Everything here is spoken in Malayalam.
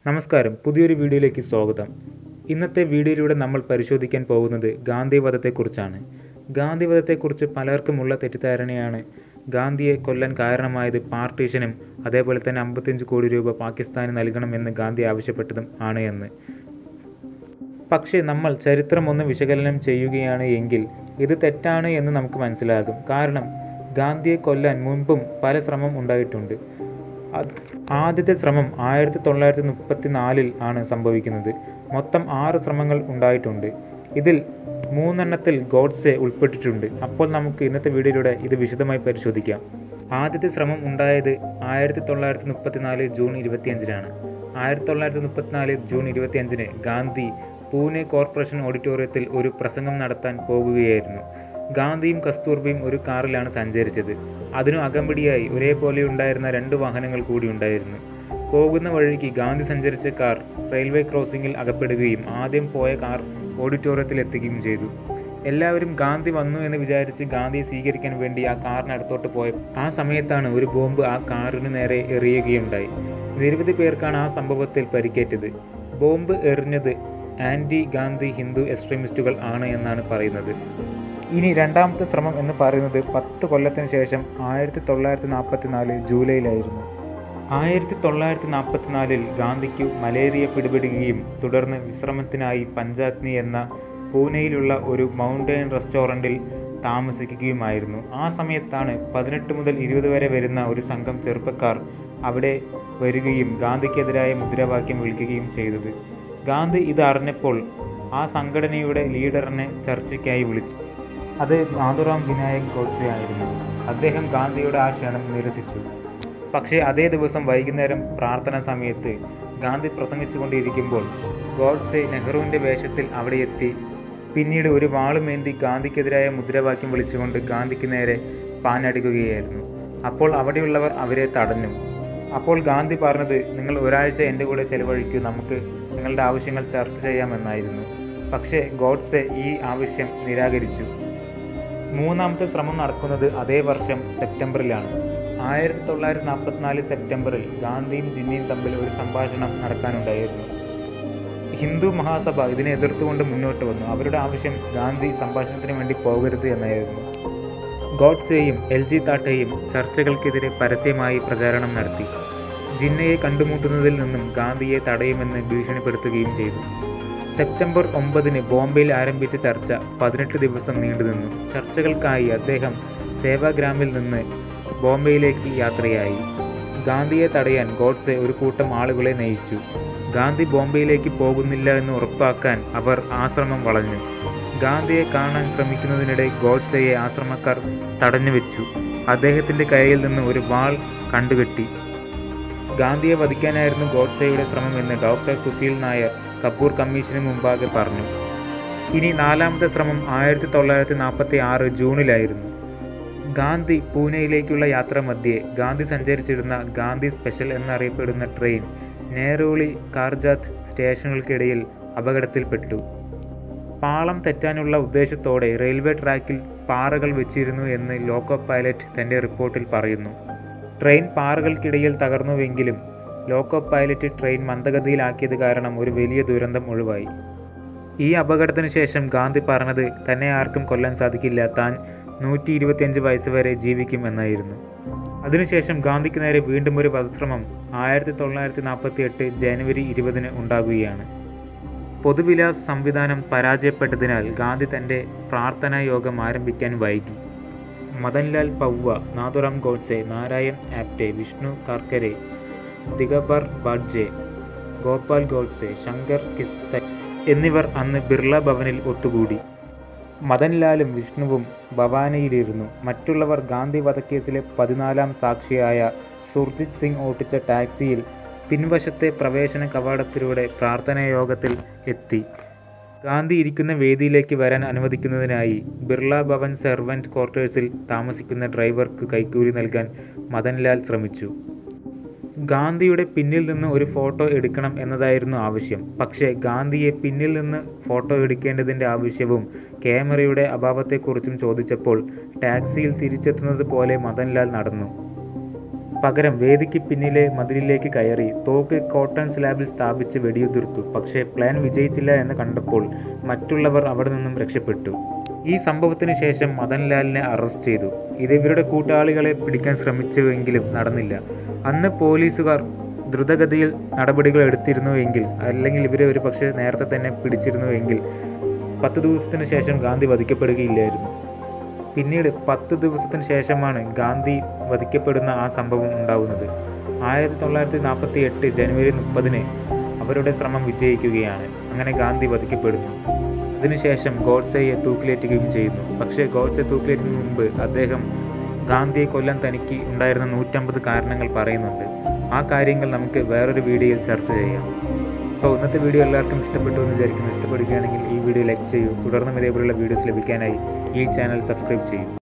നമസ്കാരം പുതിയൊരു വീഡിയോയിലേക്ക് സ്വാഗതം ഇന്നത്തെ വീഡിയോയിലൂടെ നമ്മൾ പരിശോധിക്കാൻ പോകുന്നത് ഗാന്ധിവധത്തെക്കുറിച്ചാണ് ഗാന്ധിവധത്തെക്കുറിച്ച് പലർക്കുമുള്ള തെറ്റിദ്ധാരണയാണ് ഗാന്ധിയെ കൊല്ലാൻ കാരണമായത് പാർട്ടീഷനും അതേപോലെ തന്നെ അമ്പത്തഞ്ച് കോടി രൂപ പാകിസ്ഥാന് നൽകണമെന്ന് ഗാന്ധി ആവശ്യപ്പെട്ടതും ആണ് എന്ന് പക്ഷേ നമ്മൾ ചരിത്രം ഒന്ന് വിശകലനം ചെയ്യുകയാണ് എങ്കിൽ ഇത് തെറ്റാണ് എന്ന് നമുക്ക് മനസ്സിലാകും കാരണം ഗാന്ധിയെ കൊല്ലാൻ മുൻപും പല ശ്രമം ഉണ്ടായിട്ടുണ്ട് അത് ആദ്യത്തെ ശ്രമം ആയിരത്തി തൊള്ളായിരത്തി മുപ്പത്തി നാലിൽ ആണ് സംഭവിക്കുന്നത് മൊത്തം ആറ് ശ്രമങ്ങൾ ഉണ്ടായിട്ടുണ്ട് ഇതിൽ മൂന്നെണ്ണത്തിൽ ഗോഡ്സെ ഉൾപ്പെട്ടിട്ടുണ്ട് അപ്പോൾ നമുക്ക് ഇന്നത്തെ വീഡിയോയിലൂടെ ഇത് വിശദമായി പരിശോധിക്കാം ആദ്യത്തെ ശ്രമം ഉണ്ടായത് ആയിരത്തി തൊള്ളായിരത്തി മുപ്പത്തിനാല് ജൂൺ ഇരുപത്തിയഞ്ചിനാണ് ആയിരത്തി തൊള്ളായിരത്തി മുപ്പത്തിനാല് ജൂൺ ഇരുപത്തിയഞ്ചിന് ഗാന്ധി പൂനെ കോർപ്പറേഷൻ ഓഡിറ്റോറിയത്തിൽ ഒരു പ്രസംഗം നടത്താൻ പോകുകയായിരുന്നു ഗാന്ധിയും കസ്തൂർബയും ഒരു കാറിലാണ് സഞ്ചരിച്ചത് അതിനു അകമ്പടിയായി ഒരേപോലെ ഉണ്ടായിരുന്ന രണ്ട് വാഹനങ്ങൾ കൂടി ഉണ്ടായിരുന്നു പോകുന്ന വഴിക്ക് ഗാന്ധി സഞ്ചരിച്ച കാർ റെയിൽവേ ക്രോസിംഗിൽ അകപ്പെടുകയും ആദ്യം പോയ കാർ ഓഡിറ്റോറിയത്തിൽ എത്തുകയും ചെയ്തു എല്ലാവരും ഗാന്ധി വന്നു എന്ന് വിചാരിച്ച് ഗാന്ധിയെ സ്വീകരിക്കാൻ വേണ്ടി ആ കാറിനടുത്തോട്ട് പോയ ആ സമയത്താണ് ഒരു ബോംബ് ആ കാറിന് നേരെ എറിയുകയുണ്ടായി നിരവധി പേർക്കാണ് ആ സംഭവത്തിൽ പരിക്കേറ്റത് ബോംബ് എറിഞ്ഞത് ആന്റി ഗാന്ധി ഹിന്ദു എക്സ്ട്രീമിസ്റ്റുകൾ ആണ് എന്നാണ് പറയുന്നത് ഇനി രണ്ടാമത്തെ ശ്രമം എന്ന് പറയുന്നത് പത്ത് കൊല്ലത്തിന് ശേഷം ആയിരത്തി തൊള്ളായിരത്തി നാൽപ്പത്തി നാല് ജൂലൈയിലായിരുന്നു ആയിരത്തി തൊള്ളായിരത്തി നാൽപ്പത്തിനാലിൽ ഗാന്ധിക്ക് മലേറിയ പിടിപെടുകയും തുടർന്ന് വിശ്രമത്തിനായി പഞ്ചാഗ്നി എന്ന പൂനെയിലുള്ള ഒരു മൗണ്ടൈൻ റെസ്റ്റോറൻറ്റിൽ താമസിക്കുകയുമായിരുന്നു ആ സമയത്താണ് പതിനെട്ട് മുതൽ ഇരുപത് വരെ വരുന്ന ഒരു സംഘം ചെറുപ്പക്കാർ അവിടെ വരികയും ഗാന്ധിക്കെതിരായ മുദ്രാവാക്യം വിളിക്കുകയും ചെയ്തത് ഗാന്ധി ഇത് അറിഞ്ഞപ്പോൾ ആ സംഘടനയുടെ ലീഡറിനെ ചർച്ചയ്ക്കായി വിളിച്ചു അത് നാഥുറാം വിനായക് ഗോഡ്സെ ആയിരുന്നു അദ്ദേഹം ഗാന്ധിയുടെ ആ ക്ഷണം നിരസിച്ചു പക്ഷേ അതേ ദിവസം വൈകുന്നേരം പ്രാർത്ഥനാ സമയത്ത് ഗാന്ധി പ്രസംഗിച്ചുകൊണ്ടിരിക്കുമ്പോൾ ഗോഡ്സെ നെഹ്റുവിൻ്റെ വേഷത്തിൽ അവിടെ എത്തി പിന്നീട് ഒരു വാളുമേന്തി ഗാന്ധിക്കെതിരായ മുദ്രാവാക്യം വിളിച്ചുകൊണ്ട് ഗാന്ധിക്ക് നേരെ പാഞ്ഞടിക്കുകയായിരുന്നു അപ്പോൾ അവിടെയുള്ളവർ അവരെ തടഞ്ഞു അപ്പോൾ ഗാന്ധി പറഞ്ഞത് നിങ്ങൾ ഒരാഴ്ച എൻ്റെ കൂടെ ചെലവഴിക്കൂ നമുക്ക് നിങ്ങളുടെ ആവശ്യങ്ങൾ ചർച്ച ചെയ്യാമെന്നായിരുന്നു പക്ഷേ ഗോഡ്സെ ഈ ആവശ്യം നിരാകരിച്ചു മൂന്നാമത്തെ ശ്രമം നടക്കുന്നത് അതേ വർഷം സെപ്റ്റംബറിലാണ് ആയിരത്തി തൊള്ളായിരത്തി നാൽപ്പത്തിനാല് സെപ്റ്റംബറിൽ ഗാന്ധിയും ജിന്നയും തമ്മിൽ ഒരു സംഭാഷണം നടക്കാനുണ്ടായിരുന്നു ഹിന്ദു മഹാസഭ ഇതിനെ എതിർത്തുകൊണ്ട് മുന്നോട്ട് വന്നു അവരുടെ ആവശ്യം ഗാന്ധി സംഭാഷണത്തിന് വേണ്ടി പോകരുത് എന്നായിരുന്നു ഗോഡ്സെയും എൽ ജി താട്ടയും ചർച്ചകൾക്കെതിരെ പരസ്യമായി പ്രചാരണം നടത്തി ജിന്നയെ കണ്ടുമുട്ടുന്നതിൽ നിന്നും ഗാന്ധിയെ തടയുമെന്ന് ഭീഷണിപ്പെടുത്തുകയും ചെയ്തു സെപ്റ്റംബർ ഒമ്പതിന് ബോംബെയിൽ ആരംഭിച്ച ചർച്ച പതിനെട്ട് ദിവസം നീണ്ടുനിന്നു ചർച്ചകൾക്കായി അദ്ദേഹം സേവാഗ്രാമിൽ നിന്ന് ബോംബെയിലേക്ക് യാത്രയായി ഗാന്ധിയെ തടയാൻ ഗോഡ്സെ ഒരു കൂട്ടം ആളുകളെ നയിച്ചു ഗാന്ധി ബോംബെയിലേക്ക് പോകുന്നില്ല എന്ന് ഉറപ്പാക്കാൻ അവർ ആശ്രമം വളഞ്ഞു ഗാന്ധിയെ കാണാൻ ശ്രമിക്കുന്നതിനിടെ ഗോഡ്സെയെ ആശ്രമക്കാർ തടഞ്ഞുവെച്ചു അദ്ദേഹത്തിൻ്റെ കയ്യിൽ നിന്ന് ഒരു വാൾ കണ്ടുകെട്ടി ഗാന്ധിയെ വധിക്കാനായിരുന്നു ഗോഡ്സെയുടെ ശ്രമമെന്ന് ഡോക്ടർ സുശീൽ നായർ കപൂർ കമ്മീഷന് മുമ്പാകെ പറഞ്ഞു ഇനി നാലാമത്തെ ശ്രമം ആയിരത്തി തൊള്ളായിരത്തി നാൽപ്പത്തി ആറ് ജൂണിലായിരുന്നു ഗാന്ധി പൂനെയിലേക്കുള്ള യാത്ര മധ്യേ ഗാന്ധി സഞ്ചരിച്ചിരുന്ന ഗാന്ധി സ്പെഷ്യൽ എന്നറിയപ്പെടുന്ന ട്രെയിൻ നേരോളി കാർജാത്ത് സ്റ്റേഷനുകൾക്കിടയിൽ അപകടത്തിൽപ്പെട്ടു പാളം തെറ്റാനുള്ള ഉദ്ദേശത്തോടെ റെയിൽവേ ട്രാക്കിൽ പാറകൾ വെച്ചിരുന്നു എന്ന് ലോക്കോ പൈലറ്റ് തൻ്റെ റിപ്പോർട്ടിൽ പറയുന്നു ട്രെയിൻ പാറകൾക്കിടയിൽ തകർന്നുവെങ്കിലും ലോക്കോ പൈലറ്റ് ട്രെയിൻ മന്ദഗതിയിലാക്കിയത് കാരണം ഒരു വലിയ ദുരന്തം ഒഴിവായി ഈ അപകടത്തിന് ശേഷം ഗാന്ധി പറഞ്ഞത് തന്നെ ആർക്കും കൊല്ലാൻ സാധിക്കില്ല താൻ നൂറ്റി ഇരുപത്തിയഞ്ച് വയസ്സ് വരെ ജീവിക്കും എന്നായിരുന്നു അതിനുശേഷം ഗാന്ധിക്ക് നേരെ വീണ്ടും ഒരു വധശ്രമം ആയിരത്തി തൊള്ളായിരത്തി നാൽപ്പത്തി എട്ട് ജനുവരി ഇരുപതിന് ഉണ്ടാകുകയാണ് പൊതുവിലാസ് സംവിധാനം പരാജയപ്പെട്ടതിനാൽ ഗാന്ധി തൻ്റെ പ്രാർത്ഥനാ യോഗം ആരംഭിക്കാൻ വൈകി മദൻലാൽ പൗവ നാഥുറാം ഗോഡ്സെ നാരായൺ ആപ്റ്റെ വിഷ്ണു കാർക്കരെ ദിഗബർ ബാഡ്ജെ ഗോപാൽ ഗോഡ്സെ ശങ്കർ കിസ്ത എന്നിവർ അന്ന് ബിർള ഭവനിൽ ഒത്തുകൂടി മദൻലാലും വിഷ്ണുവും ഭവാനിയിലിരുന്നു മറ്റുള്ളവർ ഗാന്ധി വധക്കേസിലെ പതിനാലാം സാക്ഷിയായ സുർജിത് സിംഗ് ഓട്ടിച്ച ടാക്സിയിൽ പിൻവശത്തെ പ്രവേശന കവാടത്തിലൂടെ പ്രാർത്ഥനാ യോഗത്തിൽ എത്തി ഗാന്ധി ഇരിക്കുന്ന വേദിയിലേക്ക് വരാൻ അനുവദിക്കുന്നതിനായി ബിർള ഭവൻ സെർവൻറ്റ് ക്വാർട്ടേഴ്സിൽ താമസിക്കുന്ന ഡ്രൈവർക്ക് കൈക്കൂലി നൽകാൻ മദൻലാൽ ശ്രമിച്ചു ഗാന്ധിയുടെ പിന്നിൽ നിന്ന് ഒരു ഫോട്ടോ എടുക്കണം എന്നതായിരുന്നു ആവശ്യം പക്ഷേ ഗാന്ധിയെ പിന്നിൽ നിന്ന് ഫോട്ടോ എടുക്കേണ്ടതിൻ്റെ ആവശ്യവും ക്യാമറയുടെ അഭാവത്തെക്കുറിച്ചും ചോദിച്ചപ്പോൾ ടാക്സിയിൽ തിരിച്ചെത്തുന്നത് പോലെ മദൻലാൽ നടന്നു പകരം വേദിക്ക് പിന്നിലെ മതിലിലേക്ക് കയറി തോക്ക് കോട്ടൺ സ്ലാബിൽ സ്ഥാപിച്ച് വെടിയുതിർത്തു പക്ഷേ പ്ലാൻ വിജയിച്ചില്ല എന്ന് കണ്ടപ്പോൾ മറ്റുള്ളവർ അവിടെ നിന്നും രക്ഷപ്പെട്ടു ഈ സംഭവത്തിന് ശേഷം മദൻലാലിനെ അറസ്റ്റ് ചെയ്തു ഇത് ഇവരുടെ കൂട്ടാളികളെ പിടിക്കാൻ ശ്രമിച്ചുവെങ്കിലും നടന്നില്ല അന്ന് പോലീസുകാർ ദ്രുതഗതിയിൽ നടപടികൾ എടുത്തിരുന്നുവെങ്കിൽ അല്ലെങ്കിൽ ഇവരെ ഒരു പക്ഷേ നേരത്തെ തന്നെ പിടിച്ചിരുന്നുവെങ്കിൽ പത്ത് ദിവസത്തിന് ശേഷം ഗാന്ധി വധിക്കപ്പെടുകയില്ലായിരുന്നു പിന്നീട് പത്ത് ദിവസത്തിന് ശേഷമാണ് ഗാന്ധി വധിക്കപ്പെടുന്ന ആ സംഭവം ഉണ്ടാകുന്നത് ആയിരത്തി തൊള്ളായിരത്തി നാൽപ്പത്തി എട്ട് ജനുവരി മുപ്പതിന് അവരുടെ ശ്രമം വിജയിക്കുകയാണ് അങ്ങനെ ഗാന്ധി വധിക്കപ്പെടുന്നു അതിനുശേഷം ഗോഡ്സെയെ തൂക്കിലേറ്റുകയും ചെയ്യുന്നു പക്ഷേ ഗോഡ്സെ തൂക്കിലേറ്റുന്നതിന് മുമ്പ് അദ്ദേഹം ഗാന്ധിയെ കൊല്ലാൻ തനിക്ക് ഉണ്ടായിരുന്ന നൂറ്റമ്പത് കാരണങ്ങൾ പറയുന്നുണ്ട് ആ കാര്യങ്ങൾ നമുക്ക് വേറൊരു വീഡിയോയിൽ ചർച്ച ചെയ്യാം സോ ഇന്നത്തെ വീഡിയോ എല്ലാവർക്കും ഇഷ്ടപ്പെട്ടു എന്ന് വിചാരിക്കുന്നു ഇഷ്ടപ്പെടുകയാണെങ്കിൽ ഈ വീഡിയോ ലൈക്ക് ചെയ്യൂ തുടർന്നും ഇതേപോലുള്ള വീഡിയോസ് ലഭിക്കാനായി ഈ ചാനൽ സബ്സ്ക്രൈബ് ചെയ്യൂ